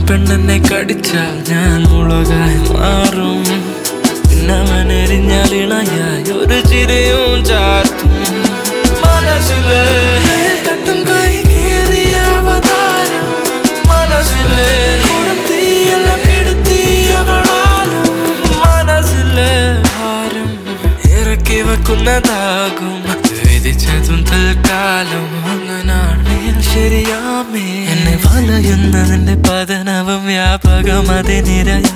പെണ്ണെന്നെ കടിച്ചാൽ ഞാൻ മുളകായി മാറും പിന്നവൻ എരിഞ്ഞാൽ ഇണയായി ഒരു ചിരിയും ചാർത്തും മനസ്സിലെ തട്ടും കൈ കീറിയ അവതാരം മനസ്സിലെ കൊടുത്തിയെല്ലാം കെടുത്തിയവളാലും മനസ്സിലെ ഭാരം ഇറക്കി വെക്കുന്നതാകും വിധിച്ചതും തൽക്കാലം അങ്ങനാണ് ശരിയാമേ എന്നെ വലയുന്നതിന്റെ പതനവും വ്യാപകം അതിനിരയ